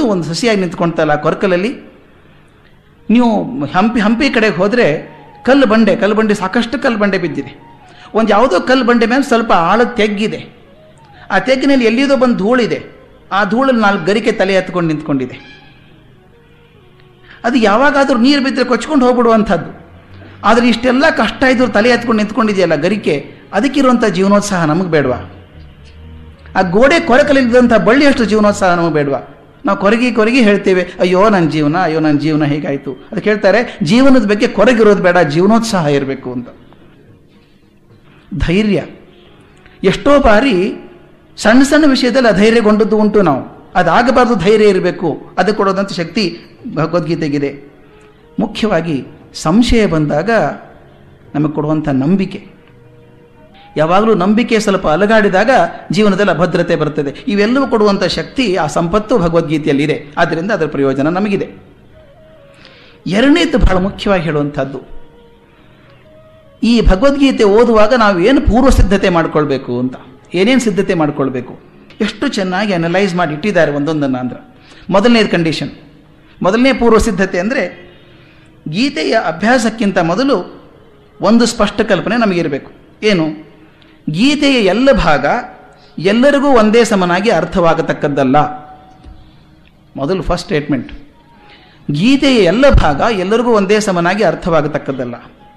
ಒಂದು ಸಸಿಯಾಗಿ ನಿಂತ್ಕೊಳ್ತಲ್ಲ ಕೊರಕಲಲ್ಲಿ ನೀವು ಹಂಪಿ ಹಂಪಿ ಕಡೆಗೆ ಹೋದರೆ ಕಲ್ಲು ಬಂಡೆ ಕಲ್ಲು ಬಂಡೆ ಸಾಕಷ್ಟು ಕಲ್ಲು ಬಂಡೆ ಬಿದ್ದಿದೆ ಒಂದು ಯಾವುದೋ ಕಲ್ಲು ಬಂಡೆ ಮೇಲೆ ಸ್ವಲ್ಪ ಆಳದ ತೆಗ್ಗಿದೆ ಆ ತೆಗ್ಗಿನಲ್ಲಿ ಎಲ್ಲಿಯದೋ ಬಂದು ಧೂಳಿದೆ ಆ ಧೂಳಲ್ಲಿ ನಾಲ್ಕು ಗರಿಕೆ ತಲೆ ಎತ್ಕೊಂಡು ನಿಂತ್ಕೊಂಡಿದೆ ಅದು ಯಾವಾಗಾದರೂ ನೀರು ಬಿದ್ದರೆ ಕೊಚ್ಕೊಂಡು ಹೋಗ್ಬಿಡುವಂಥದ್ದು ಆದರೆ ಇಷ್ಟೆಲ್ಲ ಕಷ್ಟ ಇದ್ರು ತಲೆ ಎತ್ಕೊಂಡು ನಿಂತ್ಕೊಂಡಿದೆಯಲ್ಲ ಗರಿಕೆ ಅದಕ್ಕಿರುವಂಥ ಜೀವನೋತ್ಸಾಹ ನಮಗೆ ಬೇಡವಾ ಆ ಗೋಡೆ ಕೊರಕಲಿದ್ದಂಥ ಬಳ್ಳಿಯಷ್ಟು ಜೀವನೋತ್ಸಾಹ ನಮಗೆ ಬೇಡವಾ ನಾವು ಕೊರಗಿ ಕೊರಗಿ ಹೇಳ್ತೇವೆ ಅಯ್ಯೋ ನನ್ನ ಜೀವನ ಅಯ್ಯೋ ನನ್ನ ಜೀವನ ಹೇಗಾಯಿತು ಅದಕ್ಕೆ ಹೇಳ್ತಾರೆ ಜೀವನದ ಬಗ್ಗೆ ಕೊರಗಿರೋದು ಬೇಡ ಜೀವನೋತ್ಸಾಹ ಇರಬೇಕು ಅಂತ ಧೈರ್ಯ ಎಷ್ಟೋ ಬಾರಿ ಸಣ್ಣ ಸಣ್ಣ ವಿಷಯದಲ್ಲಿ ಅಧೈರ್ಯಗೊಂಡದ್ದು ಉಂಟು ನಾವು ಅದಾಗಬಾರ್ದು ಧೈರ್ಯ ಇರಬೇಕು ಅದಕ್ಕೆ ಕೊಡೋದಂಥ ಶಕ್ತಿ ಭಗವದ್ಗೀತೆಗಿದೆ ಮುಖ್ಯವಾಗಿ ಸಂಶಯ ಬಂದಾಗ ನಮಗೆ ಕೊಡುವಂಥ ನಂಬಿಕೆ ಯಾವಾಗಲೂ ನಂಬಿಕೆ ಸ್ವಲ್ಪ ಅಲಗಾಡಿದಾಗ ಜೀವನದಲ್ಲಿ ಅಭದ್ರತೆ ಬರ್ತದೆ ಇವೆಲ್ಲವೂ ಕೊಡುವಂಥ ಶಕ್ತಿ ಆ ಸಂಪತ್ತು ಭಗವದ್ಗೀತೆಯಲ್ಲಿದೆ ಆದ್ದರಿಂದ ಅದರ ಪ್ರಯೋಜನ ನಮಗಿದೆ ಎರಡನೇದು ಬಹಳ ಮುಖ್ಯವಾಗಿ ಹೇಳುವಂಥದ್ದು ಈ ಭಗವದ್ಗೀತೆ ಓದುವಾಗ ನಾವು ಏನು ಪೂರ್ವ ಸಿದ್ಧತೆ ಮಾಡ್ಕೊಳ್ಬೇಕು ಅಂತ ಏನೇನು ಸಿದ್ಧತೆ ಮಾಡ್ಕೊಳ್ಬೇಕು ಎಷ್ಟು ಚೆನ್ನಾಗಿ ಅನಲೈಸ್ ಮಾಡಿ ಇಟ್ಟಿದ್ದಾರೆ ಒಂದೊಂದನ್ನು ಅಂದ್ರೆ ಮೊದಲನೇದು ಕಂಡೀಷನ್ ಮೊದಲನೇ ಪೂರ್ವ ಸಿದ್ಧತೆ ಅಂದರೆ ಗೀತೆಯ ಅಭ್ಯಾಸಕ್ಕಿಂತ ಮೊದಲು ಒಂದು ಸ್ಪಷ್ಟ ಕಲ್ಪನೆ ನಮಗಿರಬೇಕು ಏನು ಗೀತೆಯ ಎಲ್ಲ ಭಾಗ ಎಲ್ಲರಿಗೂ ಒಂದೇ ಸಮನಾಗಿ ಅರ್ಥವಾಗತಕ್ಕದ್ದಲ್ಲ ಮೊದಲು ಫಸ್ಟ್ ಸ್ಟೇಟ್ಮೆಂಟ್ ಗೀತೆಯ ಎಲ್ಲ ಭಾಗ ಎಲ್ಲರಿಗೂ ಒಂದೇ ಸಮನಾಗಿ ಅರ್ಥವಾಗತಕ್ಕದ್ದಲ್ಲ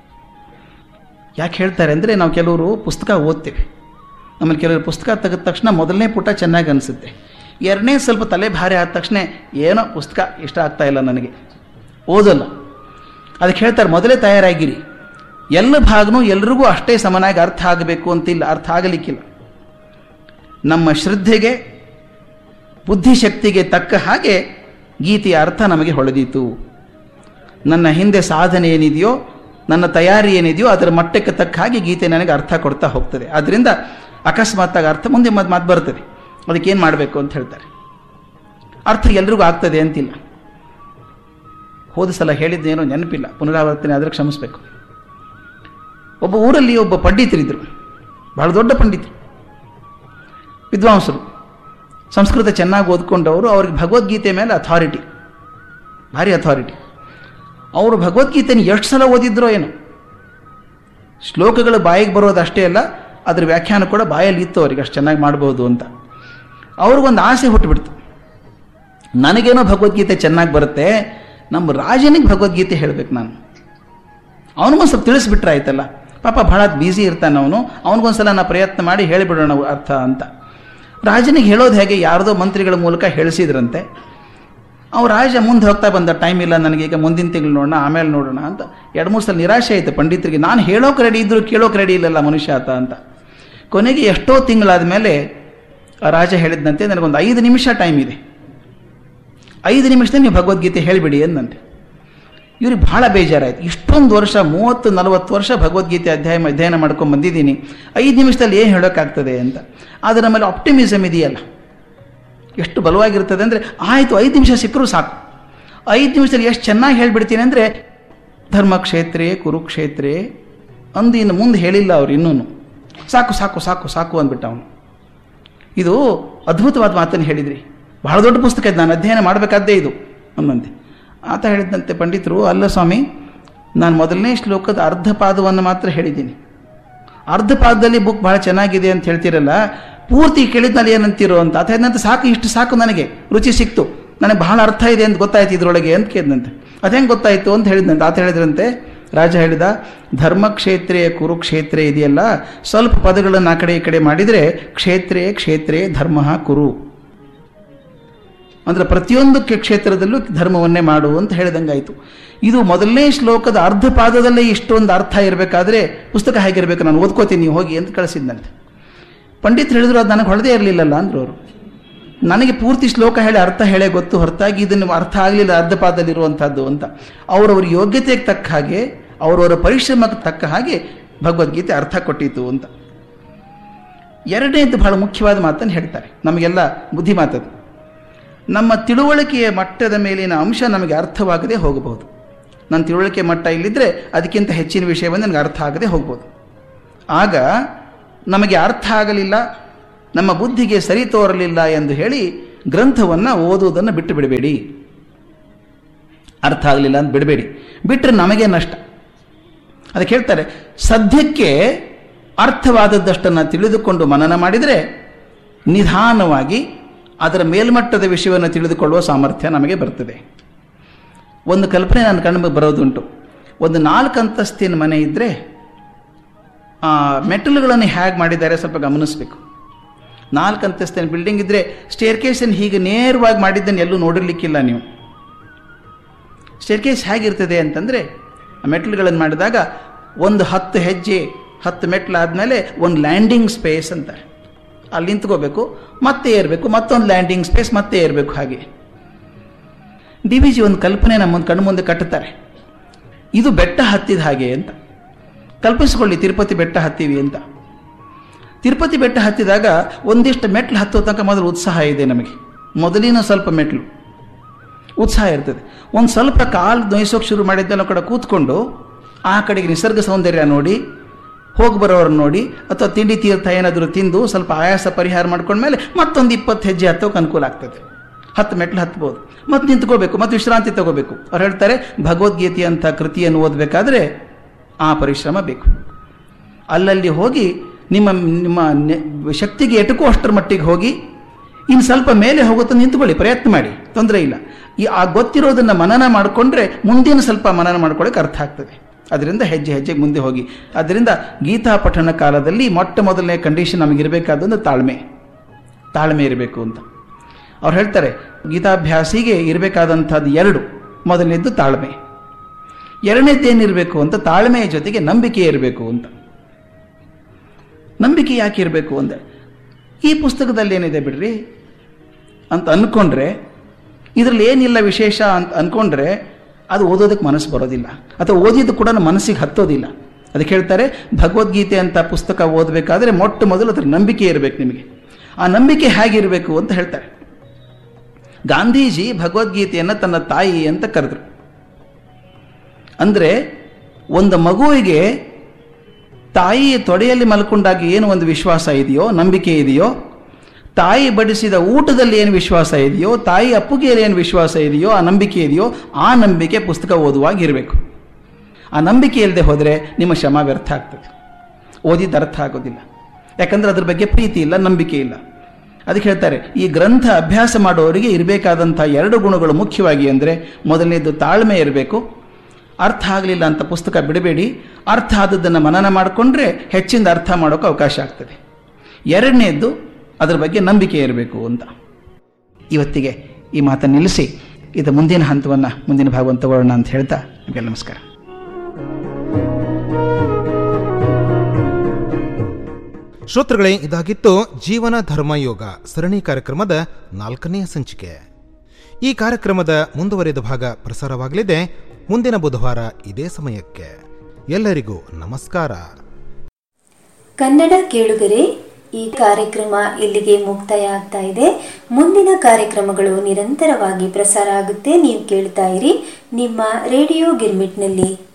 ಯಾಕೆ ಹೇಳ್ತಾರೆ ಅಂದರೆ ನಾವು ಕೆಲವರು ಪುಸ್ತಕ ಓದ್ತೇವೆ ನಮ್ಮಲ್ಲಿ ಕೆಲವರು ಪುಸ್ತಕ ತೆಗೆದ ತಕ್ಷಣ ಮೊದಲನೇ ಪುಟ ಚೆನ್ನಾಗಿ ಅನಿಸುತ್ತೆ ಎರಡನೇ ಸ್ವಲ್ಪ ತಲೆ ಭಾರಿ ಆದ ತಕ್ಷಣ ಏನೋ ಪುಸ್ತಕ ಇಷ್ಟ ಆಗ್ತಾ ಇಲ್ಲ ನನಗೆ ಓದಲ್ಲ ಅದಕ್ಕೆ ಹೇಳ್ತಾರೆ ಮೊದಲೇ ತಯಾರಾಗಿರಿ ಎಲ್ಲ ಭಾಗನೂ ಎಲ್ರಿಗೂ ಅಷ್ಟೇ ಸಮನಾಗಿ ಅರ್ಥ ಆಗಬೇಕು ಅಂತಿಲ್ಲ ಅರ್ಥ ಆಗಲಿಕ್ಕಿಲ್ಲ ನಮ್ಮ ಶ್ರದ್ಧೆಗೆ ಬುದ್ಧಿಶಕ್ತಿಗೆ ತಕ್ಕ ಹಾಗೆ ಗೀತೆಯ ಅರ್ಥ ನಮಗೆ ಹೊಳೆದೀತು ನನ್ನ ಹಿಂದೆ ಸಾಧನೆ ಏನಿದೆಯೋ ನನ್ನ ತಯಾರಿ ಏನಿದೆಯೋ ಅದರ ಮಟ್ಟಕ್ಕೆ ತಕ್ಕ ಹಾಗೆ ಗೀತೆ ನನಗೆ ಅರ್ಥ ಕೊಡ್ತಾ ಹೋಗ್ತದೆ ಆದ್ದರಿಂದ ಅಕಸ್ಮಾತ್ತಾಗಿ ಅರ್ಥ ಮುಂದೆ ಮತ್ತೆ ಮಾತು ಬರ್ತದೆ ಅದಕ್ಕೇನು ಮಾಡಬೇಕು ಅಂತ ಹೇಳ್ತಾರೆ ಅರ್ಥ ಎಲ್ರಿಗೂ ಆಗ್ತದೆ ಅಂತಿಲ್ಲ ಹೋದ ಸಲ ಹೇಳಿದ್ದೇನೋ ನೆನಪಿಲ್ಲ ಪುನರಾವರ್ತನೆ ಆದರೆ ಕ್ಷಮಿಸಬೇಕು ಒಬ್ಬ ಊರಲ್ಲಿ ಒಬ್ಬ ಪಂಡಿತರಿದ್ದರು ಬಹಳ ದೊಡ್ಡ ಪಂಡಿತರು ವಿದ್ವಾಂಸರು ಸಂಸ್ಕೃತ ಚೆನ್ನಾಗಿ ಓದ್ಕೊಂಡವರು ಅವ್ರಿಗೆ ಭಗವದ್ಗೀತೆ ಮೇಲೆ ಅಥಾರಿಟಿ ಭಾರಿ ಅಥಾರಿಟಿ ಅವರು ಭಗವದ್ಗೀತೆನ ಎಷ್ಟು ಸಲ ಓದಿದ್ರೋ ಏನೋ ಶ್ಲೋಕಗಳು ಬಾಯಿಗೆ ಬರೋದು ಅಷ್ಟೇ ಅಲ್ಲ ಅದ್ರ ವ್ಯಾಖ್ಯಾನ ಕೂಡ ಬಾಯಲ್ಲಿ ಇತ್ತು ಅವ್ರಿಗೆ ಅಷ್ಟು ಚೆನ್ನಾಗಿ ಮಾಡ್ಬೋದು ಅಂತ ಅವ್ರಿಗೊಂದು ಆಸೆ ಹುಟ್ಟುಬಿಡ್ತು ನನಗೇನೋ ಭಗವದ್ಗೀತೆ ಚೆನ್ನಾಗಿ ಬರುತ್ತೆ ನಮ್ಮ ರಾಜನಿಗೆ ಭಗವದ್ಗೀತೆ ಹೇಳಬೇಕು ನಾನು ಅವನಿಗೊಂದು ಸ್ವಲ್ಪ ತಿಳಿಸ್ಬಿಟ್ರೆ ಆಯ್ತಲ್ಲ ಪಾಪ ಭಾಳ ಬ್ಯುಸಿ ಇರ್ತಾನೆ ಅವನು ಅವನಿಗೊಂದ್ಸಲ ನಾ ಪ್ರಯತ್ನ ಮಾಡಿ ಹೇಳಿಬಿಡೋಣ ಅರ್ಥ ಅಂತ ರಾಜನಿಗೆ ಹೇಳೋದು ಹೇಗೆ ಯಾರ್ದೋ ಮಂತ್ರಿಗಳ ಮೂಲಕ ಹೇಳಿಸಿದ್ರಂತೆ ಅವ ರಾಜ ಮುಂದೆ ಹೋಗ್ತಾ ಬಂದ ಟೈಮ್ ಇಲ್ಲ ನನಗೆ ಈಗ ಮುಂದಿನ ತಿಂಗಳು ನೋಡೋಣ ಆಮೇಲೆ ನೋಡೋಣ ಅಂತ ಎರಡು ಮೂರು ಸಲ ನಿರಾಶೆ ಆಯಿತು ಪಂಡಿತರಿಗೆ ನಾನು ಹೇಳೋಕೆ ರೆಡಿ ಇದ್ರು ಕೇಳೋಕೆ ರೆಡಿ ಇಲ್ಲಲ್ಲ ಮನುಷ್ಯ ಆತ ಅಂತ ಕೊನೆಗೆ ಎಷ್ಟೋ ತಿಂಗಳಾದ ಮೇಲೆ ಆ ರಾಜ ಹೇಳಿದಂತೆ ನನಗೊಂದು ಐದು ನಿಮಿಷ ಟೈಮ್ ಇದೆ ಐದು ನಿಮಿಷದಲ್ಲಿ ನೀವು ಭಗವದ್ಗೀತೆ ಹೇಳಿಬಿಡಿ ಎಂದಂತೆ ಇವ್ರಿಗೆ ಭಾಳ ಬೇಜಾರಾಯ್ತು ಇಷ್ಟೊಂದು ವರ್ಷ ಮೂವತ್ತು ನಲವತ್ತು ವರ್ಷ ಭಗವದ್ಗೀತೆ ಅಧ್ಯಾಯ ಅಧ್ಯಯನ ಮಾಡ್ಕೊಂಡು ಬಂದಿದ್ದೀನಿ ಐದು ನಿಮಿಷದಲ್ಲಿ ಏನು ಹೇಳೋಕ್ಕಾಗ್ತದೆ ಅಂತ ಆದರೆ ನಮ್ಮಲ್ಲಿ ಆಪ್ಟಿಮಿಸಮ್ ಇದೆಯಲ್ಲ ಎಷ್ಟು ಬಲವಾಗಿರ್ತದೆ ಅಂದರೆ ಆಯಿತು ಐದು ನಿಮಿಷ ಸಿಕ್ಕರೂ ಸಾಕು ಐದು ನಿಮಿಷದಲ್ಲಿ ಎಷ್ಟು ಚೆನ್ನಾಗಿ ಹೇಳ್ಬಿಡ್ತೀನಿ ಅಂದರೆ ಧರ್ಮಕ್ಷೇತ್ರೇ ಕುರುಕ್ಷೇತ್ರೇ ಅಂದು ಇನ್ನು ಮುಂದೆ ಹೇಳಿಲ್ಲ ಅವ್ರು ಇನ್ನೂ ಸಾಕು ಸಾಕು ಸಾಕು ಸಾಕು ಅಂದ್ಬಿಟ್ಟ ಅವನು ಇದು ಅದ್ಭುತವಾದ ಮಾತನ್ನು ಹೇಳಿದ್ರಿ ಬಹಳ ದೊಡ್ಡ ಪುಸ್ತಕ ಇದು ನಾನು ಅಧ್ಯಯನ ಮಾಡಬೇಕಾದ್ದೇ ಇದು ಅನ್ನಂತೆ ಆತ ಹೇಳಿದಂತೆ ಪಂಡಿತರು ಅಲ್ಲ ಸ್ವಾಮಿ ನಾನು ಮೊದಲನೇ ಶ್ಲೋಕದ ಅರ್ಧ ಪಾದವನ್ನು ಮಾತ್ರ ಹೇಳಿದ್ದೀನಿ ಅರ್ಧ ಪಾದದಲ್ಲಿ ಬುಕ್ ಭಾಳ ಚೆನ್ನಾಗಿದೆ ಅಂತ ಹೇಳ್ತಿರಲ್ಲ ಪೂರ್ತಿ ಕೇಳಿದ್ನಲ್ಲಿ ಏನಂತೀರೋ ಅಂತ ಆತ ಹೇಳಿದಂತೆ ಸಾಕು ಇಷ್ಟು ಸಾಕು ನನಗೆ ರುಚಿ ಸಿಕ್ತು ನನಗೆ ಬಹಳ ಅರ್ಥ ಇದೆ ಅಂತ ಗೊತ್ತಾಯ್ತು ಇದ್ರೊಳಗೆ ಅಂತ ಕೇಳಿದಂತೆ ಅದೇಂಗೆ ಗೊತ್ತಾಯ್ತು ಅಂತ ಹೇಳಿದಂತೆ ಆತ ಹೇಳಿದ್ರಂತೆ ರಾಜ ಹೇಳಿದ ಧರ್ಮಕ್ಷೇತ್ರೇ ಕುರುಕ್ಷೇತ್ರೇ ಇದೆಯಲ್ಲ ಸ್ವಲ್ಪ ಪದಗಳನ್ನು ಆ ಕಡೆ ಈ ಕಡೆ ಮಾಡಿದರೆ ಕ್ಷೇತ್ರೇ ಕ್ಷೇತ್ರೇ ಧರ್ಮ ಕುರು ಅಂದರೆ ಪ್ರತಿಯೊಂದು ಕ್ಷೇತ್ರದಲ್ಲೂ ಧರ್ಮವನ್ನೇ ಮಾಡು ಅಂತ ಹೇಳಿದಂಗಾಯಿತು ಇದು ಮೊದಲನೇ ಶ್ಲೋಕದ ಅರ್ಧ ಪಾದದಲ್ಲೇ ಇಷ್ಟೊಂದು ಅರ್ಥ ಇರಬೇಕಾದ್ರೆ ಪುಸ್ತಕ ಹೇಗಿರಬೇಕು ನಾನು ಓದ್ಕೋತೀನಿ ನೀವು ಹೋಗಿ ಅಂತ ಕಳಿಸಿದ್ದಂತೆ ಪಂಡಿತರು ಹೇಳಿದ್ರು ಅದು ನನಗೆ ಹೊಳದೇ ಇರಲಿಲ್ಲಲ್ಲ ಅಂದ್ರು ಅವರು ನನಗೆ ಪೂರ್ತಿ ಶ್ಲೋಕ ಹೇಳಿ ಅರ್ಥ ಹೇಳೇ ಗೊತ್ತು ಹೊರತಾಗಿ ಇದನ್ನು ಅರ್ಥ ಆಗಲಿಲ್ಲ ಅರ್ಧ ಪಾದದಲ್ಲಿರುವಂಥದ್ದು ಅಂತ ಅವರವ್ರ ಯೋಗ್ಯತೆಗೆ ತಕ್ಕ ಹಾಗೆ ಅವರವರ ಪರಿಶ್ರಮಕ್ಕೆ ತಕ್ಕ ಹಾಗೆ ಭಗವದ್ಗೀತೆ ಅರ್ಥ ಕೊಟ್ಟಿತು ಅಂತ ಎರಡನೇದು ಬಹಳ ಮುಖ್ಯವಾದ ಮಾತನ್ನು ಹೇಳ್ತಾರೆ ನಮಗೆಲ್ಲ ಬುದ್ಧಿ ಮಾತದು ನಮ್ಮ ತಿಳುವಳಿಕೆಯ ಮಟ್ಟದ ಮೇಲಿನ ಅಂಶ ನಮಗೆ ಅರ್ಥವಾಗದೆ ಹೋಗಬಹುದು ನನ್ನ ತಿಳುವಳಿಕೆ ಮಟ್ಟ ಇಲ್ಲಿದ್ದರೆ ಅದಕ್ಕಿಂತ ಹೆಚ್ಚಿನ ವಿಷಯವನ್ನು ನನಗೆ ಅರ್ಥ ಆಗದೆ ಹೋಗ್ಬೋದು ಆಗ ನಮಗೆ ಅರ್ಥ ಆಗಲಿಲ್ಲ ನಮ್ಮ ಬುದ್ಧಿಗೆ ಸರಿ ತೋರಲಿಲ್ಲ ಎಂದು ಹೇಳಿ ಗ್ರಂಥವನ್ನು ಓದುವುದನ್ನು ಬಿಟ್ಟು ಬಿಡಬೇಡಿ ಅರ್ಥ ಆಗಲಿಲ್ಲ ಅಂತ ಬಿಡಬೇಡಿ ಬಿಟ್ಟರೆ ನಮಗೆ ನಷ್ಟ ಅದಕ್ಕೆ ಹೇಳ್ತಾರೆ ಸದ್ಯಕ್ಕೆ ಅರ್ಥವಾದದ್ದಷ್ಟನ್ನು ತಿಳಿದುಕೊಂಡು ಮನನ ಮಾಡಿದರೆ ನಿಧಾನವಾಗಿ ಅದರ ಮೇಲ್ಮಟ್ಟದ ವಿಷಯವನ್ನು ತಿಳಿದುಕೊಳ್ಳುವ ಸಾಮರ್ಥ್ಯ ನಮಗೆ ಬರ್ತದೆ ಒಂದು ಕಲ್ಪನೆ ನನ್ನ ಕಣ್ಣಿಗೆ ಬರೋದುಂಟು ಒಂದು ನಾಲ್ಕು ಅಂತಸ್ತಿನ ಮನೆ ಇದ್ದರೆ ಆ ಮೆಟಲ್ಗಳನ್ನು ಹೇಗೆ ಮಾಡಿದ್ದಾರೆ ಸ್ವಲ್ಪ ಗಮನಿಸಬೇಕು ನಾಲ್ಕು ಅಂತಸ್ತಿನ ಬಿಲ್ಡಿಂಗ್ ಇದ್ದರೆ ಸ್ಟೇರ್ ಕೇಸನ್ನು ಹೀಗೆ ನೇರವಾಗಿ ಮಾಡಿದ್ದನ್ನು ಎಲ್ಲೂ ನೋಡಿರ್ಲಿಕ್ಕಿಲ್ಲ ನೀವು ಸ್ಟೇರ್ ಕೇಸ್ ಹೇಗಿರ್ತದೆ ಅಂತಂದರೆ ಮೆಟ್ಲುಗಳನ್ನು ಮಾಡಿದಾಗ ಒಂದು ಹತ್ತು ಹೆಜ್ಜೆ ಹತ್ತು ಮೆಟ್ಲು ಆದಮೇಲೆ ಒಂದು ಲ್ಯಾಂಡಿಂಗ್ ಸ್ಪೇಸ್ ಅಂತ ಅಲ್ಲಿ ನಿಂತ್ಕೋಬೇಕು ಮತ್ತೆ ಏರಬೇಕು ಮತ್ತೊಂದು ಲ್ಯಾಂಡಿಂಗ್ ಸ್ಪೇಸ್ ಮತ್ತೆ ಏರಬೇಕು ಹಾಗೆ ಡಿ ವಿ ಜಿ ಒಂದು ಕಲ್ಪನೆ ನಮ್ಮ ಕಣ್ಣು ಮುಂದೆ ಕಟ್ಟುತ್ತಾರೆ ಇದು ಬೆಟ್ಟ ಹತ್ತಿದ ಹಾಗೆ ಅಂತ ಕಲ್ಪಿಸಿಕೊಳ್ಳಿ ತಿರುಪತಿ ಬೆಟ್ಟ ಹತ್ತೀವಿ ಅಂತ ತಿರುಪತಿ ಬೆಟ್ಟ ಹತ್ತಿದಾಗ ಒಂದಿಷ್ಟು ಮೆಟ್ಲು ಹತ್ತೋ ತನಕ ಮೊದಲು ಉತ್ಸಾಹ ಇದೆ ನಮಗೆ ಮೊದಲಿನ ಸ್ವಲ್ಪ ಮೆಟ್ಲು ಉತ್ಸಾಹ ಇರ್ತದೆ ಒಂದು ಸ್ವಲ್ಪ ಕಾಲು ನೋಯಿಸೋಕೆ ಶುರು ಮಾಡಿದ್ದೆಲ್ಲ ಕಡೆ ಕೂತ್ಕೊಂಡು ಆ ಕಡೆಗೆ ನಿಸರ್ಗ ಸೌಂದರ್ಯ ನೋಡಿ ಹೋಗಿ ಬರೋರನ್ನ ನೋಡಿ ಅಥವಾ ತಿಂಡಿ ತೀರ್ಥ ಏನಾದರೂ ತಿಂದು ಸ್ವಲ್ಪ ಆಯಾಸ ಪರಿಹಾರ ಮಾಡ್ಕೊಂಡ್ಮೇಲೆ ಮತ್ತೊಂದು ಇಪ್ಪತ್ತು ಹೆಜ್ಜೆ ಹತ್ತೋಕೆ ಅನುಕೂಲ ಆಗ್ತದೆ ಹತ್ತು ಮೆಟ್ಲು ಹತ್ಬೋದು ಮತ್ತೆ ನಿಂತ್ಕೋಬೇಕು ಮತ್ತೆ ವಿಶ್ರಾಂತಿ ತಗೋಬೇಕು ಅವ್ರು ಹೇಳ್ತಾರೆ ಭಗವದ್ಗೀತೆ ಅಂತ ಕೃತಿಯನ್ನು ಓದಬೇಕಾದ್ರೆ ಆ ಪರಿಶ್ರಮ ಬೇಕು ಅಲ್ಲಲ್ಲಿ ಹೋಗಿ ನಿಮ್ಮ ನಿಮ್ಮ ನೆ- ಶಕ್ತಿಗೆ ಎಟುಕೋ ಅಷ್ಟರ ಮಟ್ಟಿಗೆ ಹೋಗಿ ಇನ್ನು ಸ್ವಲ್ಪ ಮೇಲೆ ಹೋಗುತ್ತೆ ನಿಂತ್ಕೊಳ್ಳಿ ಪ್ರಯತ್ನ ಮಾಡಿ ತೊಂದರೆ ಇಲ್ಲ ಈ ಆ ಗೊತ್ತಿರೋದನ್ನು ಮನನ ಮಾಡಿಕೊಂಡ್ರೆ ಮುಂದಿನ ಸ್ವಲ್ಪ ಮನನ ಮಾಡ್ಕೊಳ್ಳೋಕೆ ಅರ್ಥ ಆಗ್ತದೆ ಅದರಿಂದ ಹೆಜ್ಜೆ ಹೆಜ್ಜೆಗೆ ಮುಂದೆ ಹೋಗಿ ಅದರಿಂದ ಗೀತಾ ಪಠಣ ಕಾಲದಲ್ಲಿ ಮೊಟ್ಟ ಮೊದಲನೇ ಕಂಡೀಷನ್ ನಮಗಿರಬೇಕಾದೊಂದು ತಾಳ್ಮೆ ತಾಳ್ಮೆ ಇರಬೇಕು ಅಂತ ಅವ್ರು ಹೇಳ್ತಾರೆ ಗೀತಾಭ್ಯಾಸಿಗೆ ಇರಬೇಕಾದಂಥದ್ದು ಎರಡು ಮೊದಲನೇದ್ದು ತಾಳ್ಮೆ ಎರಡನೇದ್ದೇನಿರಬೇಕು ಅಂತ ತಾಳ್ಮೆಯ ಜೊತೆಗೆ ನಂಬಿಕೆ ಇರಬೇಕು ಅಂತ ನಂಬಿಕೆ ಯಾಕೆ ಇರಬೇಕು ಅಂದರೆ ಈ ಪುಸ್ತಕದಲ್ಲಿ ಏನಿದೆ ಬಿಡ್ರಿ ಅಂತ ಅಂದ್ಕೊಂಡ್ರೆ ಇದರಲ್ಲಿ ಏನಿಲ್ಲ ವಿಶೇಷ ಅಂತ ಅಂದ್ಕೊಂಡ್ರೆ ಅದು ಓದೋದಕ್ಕೆ ಮನಸ್ಸು ಬರೋದಿಲ್ಲ ಅಥವಾ ಓದಿದ್ದು ಕೂಡ ಮನಸ್ಸಿಗೆ ಹತ್ತೋದಿಲ್ಲ ಅದಕ್ಕೆ ಹೇಳ್ತಾರೆ ಭಗವದ್ಗೀತೆ ಅಂತ ಪುಸ್ತಕ ಓದಬೇಕಾದ್ರೆ ಮೊಟ್ಟ ಮೊದಲು ಅದರ ನಂಬಿಕೆ ಇರಬೇಕು ನಿಮಗೆ ಆ ನಂಬಿಕೆ ಹೇಗಿರಬೇಕು ಅಂತ ಹೇಳ್ತಾರೆ ಗಾಂಧೀಜಿ ಭಗವದ್ಗೀತೆಯನ್ನು ತನ್ನ ತಾಯಿ ಅಂತ ಕರೆದ್ರು ಅಂದರೆ ಒಂದು ಮಗುವಿಗೆ ತಾಯಿಯ ತೊಡೆಯಲ್ಲಿ ಮಲ್ಕೊಂಡಾಗ ಏನು ಒಂದು ವಿಶ್ವಾಸ ಇದೆಯೋ ನಂಬಿಕೆ ಇದೆಯೋ ತಾಯಿ ಬಡಿಸಿದ ಊಟದಲ್ಲಿ ಏನು ವಿಶ್ವಾಸ ಇದೆಯೋ ತಾಯಿ ಅಪ್ಪುಗೆಯಲ್ಲಿ ಏನು ವಿಶ್ವಾಸ ಇದೆಯೋ ಆ ನಂಬಿಕೆ ಇದೆಯೋ ಆ ನಂಬಿಕೆ ಪುಸ್ತಕ ಓದುವಾಗ ಇರಬೇಕು ಆ ನಂಬಿಕೆ ಇಲ್ಲದೆ ಹೋದರೆ ನಿಮ್ಮ ಶ್ರಮ ವ್ಯರ್ಥ ಆಗ್ತದೆ ಓದಿದ್ದು ಅರ್ಥ ಆಗೋದಿಲ್ಲ ಯಾಕಂದ್ರೆ ಅದ್ರ ಬಗ್ಗೆ ಪ್ರೀತಿ ಇಲ್ಲ ನಂಬಿಕೆ ಇಲ್ಲ ಅದಕ್ಕೆ ಹೇಳ್ತಾರೆ ಈ ಗ್ರಂಥ ಅಭ್ಯಾಸ ಮಾಡೋರಿಗೆ ಇರಬೇಕಾದಂಥ ಎರಡು ಗುಣಗಳು ಮುಖ್ಯವಾಗಿ ಅಂದರೆ ಮೊದಲನೇದು ತಾಳ್ಮೆ ಇರಬೇಕು ಅರ್ಥ ಆಗಲಿಲ್ಲ ಅಂತ ಪುಸ್ತಕ ಬಿಡಬೇಡಿ ಅರ್ಥ ಆದದ್ದನ್ನು ಮನನ ಮಾಡಿಕೊಂಡ್ರೆ ಹೆಚ್ಚಿಂದ ಅರ್ಥ ಮಾಡೋಕೆ ಅವಕಾಶ ಆಗ್ತದೆ ಎರಡನೇದ್ದು ಅದರ ಬಗ್ಗೆ ನಂಬಿಕೆ ಇರಬೇಕು ಅಂತ ಇವತ್ತಿಗೆ ಈ ಮಾತನ್ನು ನಿಲ್ಲಿಸಿ ಇದು ಮುಂದಿನ ಹಂತವನ್ನು ಮುಂದಿನ ಭಾಗವನ್ನು ತಗೊಳ್ಳೋಣ ಅಂತ ಹೇಳ್ತಾ ನಿಮಗೆ ನಮಸ್ಕಾರ ಶ್ರೋತೃಗಳೇ ಇದಾಗಿತ್ತು ಜೀವನ ಧರ್ಮಯೋಗ ಸರಣಿ ಕಾರ್ಯಕ್ರಮದ ನಾಲ್ಕನೆಯ ಸಂಚಿಕೆ ಈ ಕಾರ್ಯಕ್ರಮದ ಮುಂದುವರಿದ ಭಾಗ ಪ್ರಸಾರವಾಗಲಿದೆ ಮುಂದಿನ ಬುಧವಾರ ಇದೇ ಸಮಯಕ್ಕೆ ಎಲ್ಲರಿಗೂ ನಮಸ್ಕಾರ ಕನ್ನಡ ಕೇಳುಗರೆ ಈ ಕಾರ್ಯಕ್ರಮ ಇಲ್ಲಿಗೆ ಮುಕ್ತಾಯ ಆಗ್ತಾ ಇದೆ ಮುಂದಿನ ಕಾರ್ಯಕ್ರಮಗಳು ನಿರಂತರವಾಗಿ ಪ್ರಸಾರ ಆಗುತ್ತೆ ನೀವು ಕೇಳ್ತಾ ಇರಿ ನಿಮ್ಮ ರೇಡಿಯೋ ಗಿರ್ಮಿಟ್ನಲ್ಲಿ